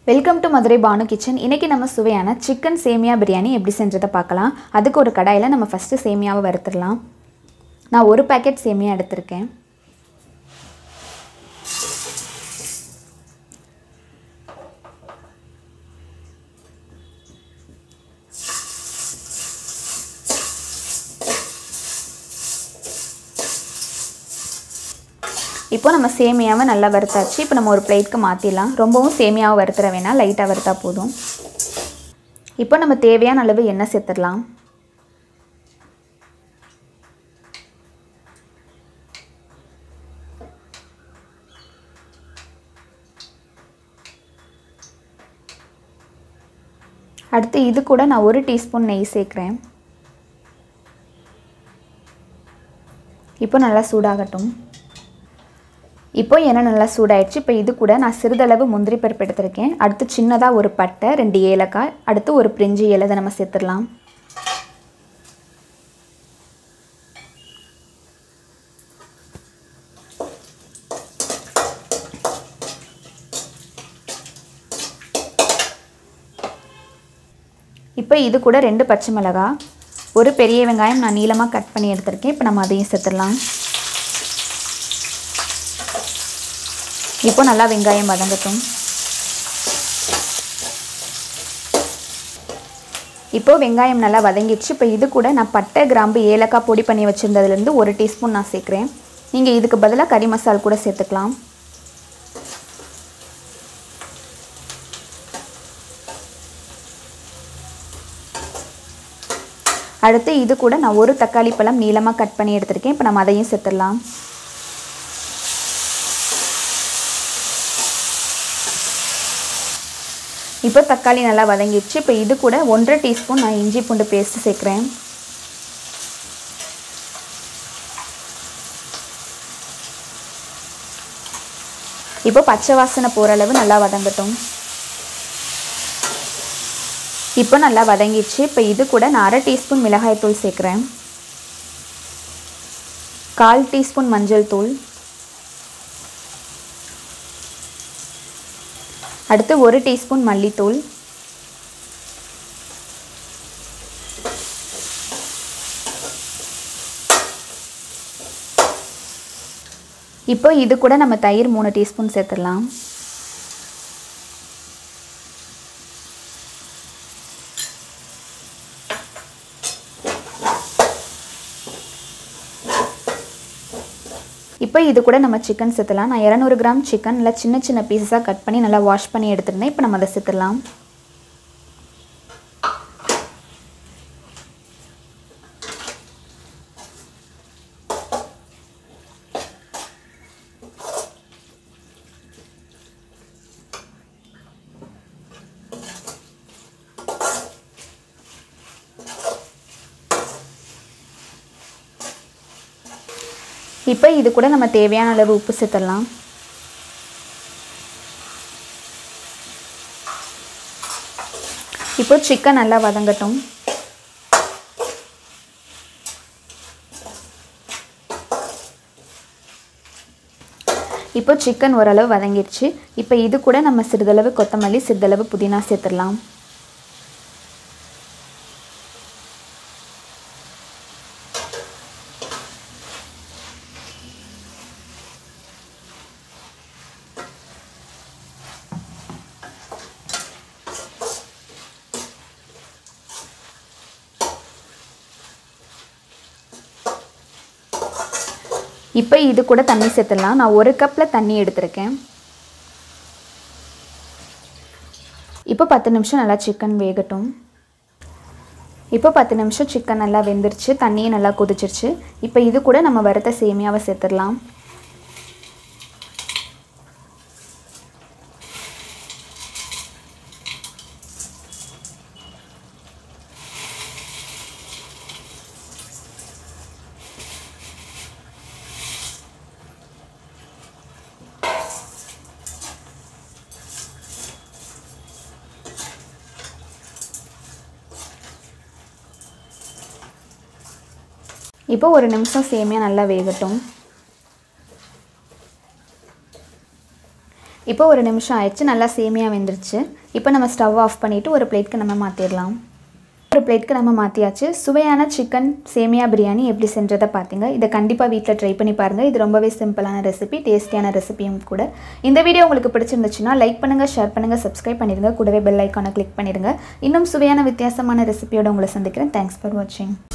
welcome to Madurai Banu kitchen இன்றைக்கி நம்ம சுவையான சிக்கன் சேமியா பிரியாணி எப்படி செஞ்சதை பார்க்கலாம் அதுக்கு ஒரு கடாயில் நம்ம ஃபஸ்ட்டு சேமியாவை வறுத்துடலாம் நான் ஒரு பேக்கெட் சேமியா எடுத்திருக்கேன் இப்போ நம்ம சேமியாவை நல்லா வறுத்தாச்சு இப்போ நம்ம ஒரு பிளேட்க்கு மாற்றிடலாம் ரொம்பவும் சேமியாவை வறுத்துற வேணாம் லைட்டாக வறுத்தா போதும் இப்போ நம்ம தேவையான அளவு எண்ணெய் சேர்த்துடலாம் அடுத்து இது கூட நான் ஒரு டீஸ்பூன் நெய் சேர்க்குறேன் இப்போ நல்லா சூடாகட்டும் இப்போ எண்ணெய் நல்லா சூடாயிடுச்சு இப்போ இது கூட நான் சிறிதளவு முந்திரி பருப்பு எடுத்திருக்கேன் அடுத்து சின்னதாக ஒரு பட்டை ரெண்டு ஏலக்காய் அடுத்து ஒரு பிரிஞ்சி இலை இதை நம்ம சேர்த்துடலாம் இப்போ இது கூட ரெண்டு பச்சை மிளகாய் ஒரு பெரிய வெங்காயம் நான் நீளமாக கட் பண்ணி எடுத்திருக்கேன் இப்போ நம்ம அதையும் சேர்த்துடலாம் இப்போ நல்லா வெங்காயம் வதங்கட்டும் இப்போ வெங்காயம் நல்லா வதங்கிடுச்சு இப்போ இது கூட நான் பட்டை கிராம்பு ஏலக்காய் பொடி பண்ணி வச்சுருந்ததுலேருந்து ஒரு டீஸ்பூன் நான் சேர்க்குறேன் நீங்கள் இதுக்கு பதிலாக கறி மசால் கூட சேர்த்துக்கலாம் அடுத்து இது கூட நான் ஒரு தக்காளி பழம் நீளமாக கட் பண்ணி எடுத்திருக்கேன் இப்போ நம்ம அதையும் சேர்த்துடலாம் இப்போ தக்காளி நல்லா வதங்கிடுச்சு இப்போ இது கூட ஒன்றரை டீஸ்பூன் நான் இஞ்சி பூண்டு பேஸ்ட்டு சேர்க்குறேன் இப்போ பச்சை வாசனை போகிற அளவு நல்லா வதங்கட்டும் இப்போ நல்லா வதங்கிடுச்சு இப்போ இது கூட நான் அரை டீஸ்பூன் மிளகாய்த்தூள் சேர்க்குறேன் கால் டீஸ்பூன் மஞ்சள் தூள் அடுத்து ஒரு டீஸ்பூன் மல்லித்தூள் இப்போ இது கூட நம்ம தயிர் மூணு டீஸ்பூன் சேர்த்துடலாம் இப்போ இது கூட நம்ம சிக்கன் சேர்த்துலாம் நான் இரநூறு கிராம் சிக்கன் நல்லா சின்ன சின்ன பீஸஸாக கட் பண்ணி நல்லா வாஷ் பண்ணி எடுத்துருந்தேன் இப்போ நம்ம அதை சேர்த்துடலாம் இப்போ இது கூட நம்ம தேவையான அளவு உப்பு சேர்த்துடலாம் இப்போ சிக்கன் நல்லா வதங்கட்டும் இப்போ சிக்கன் ஓரளவு வதங்கிடுச்சு இப்போ இது கூட நம்ம சிறிதளவு கொத்தமல்லி சிறிதளவு புதினா சேர்த்துடலாம் இப்போ இது கூட தண்ணி சேர்த்துடலாம் நான் ஒரு கப்பில் தண்ணி எடுத்திருக்கேன் இப்போ பத்து நிமிஷம் நல்லா சிக்கன் வேகட்டும் இப்போ பத்து நிமிஷம் சிக்கன் நல்லா வெந்துருச்சு தண்ணியும் நல்லா கொதிச்சிருச்சு இப்போ இது கூட நம்ம வறுத்த சேமியாவை சேர்த்துடலாம் இப்போ ஒரு நிமிஷம் சேமியா நல்லா வேகட்டும் இப்போ ஒரு நிமிஷம் ஆயிடுச்சு நல்லா சேமியாக வெந்துருச்சு இப்போ நம்ம ஸ்டவ் ஆஃப் பண்ணிவிட்டு ஒரு பிளேட்க்கு நம்ம மாற்றிடலாம் ஒரு பிளேட்க்கு நம்ம மாற்றியாச்சு சுவையான சிக்கன் சேமியா பிரியாணி எப்படி செஞ்சதை பார்த்தீங்க இதை கண்டிப்பாக வீட்டில் ட்ரை பண்ணி பாருங்கள் இது ரொம்பவே சிம்பிளான ரெசிபி டேஸ்டியான ரெசிபியும் கூட இந்த வீடியோ உங்களுக்கு பிடிச்சிருந்துச்சுன்னா லைக் பண்ணுங்கள் ஷேர் பண்ணுங்கள் சப்ஸ்கிரைப் பண்ணிடுங்க கூடவே பெல் ஐக்கானை கிளிக் பண்ணிடுங்க இன்னும் சுவையான வித்தியாசமான ரெசிபியோட உங்களை சந்திக்கிறேன் தேங்க்ஸ் ஃபார் வாட்சிங்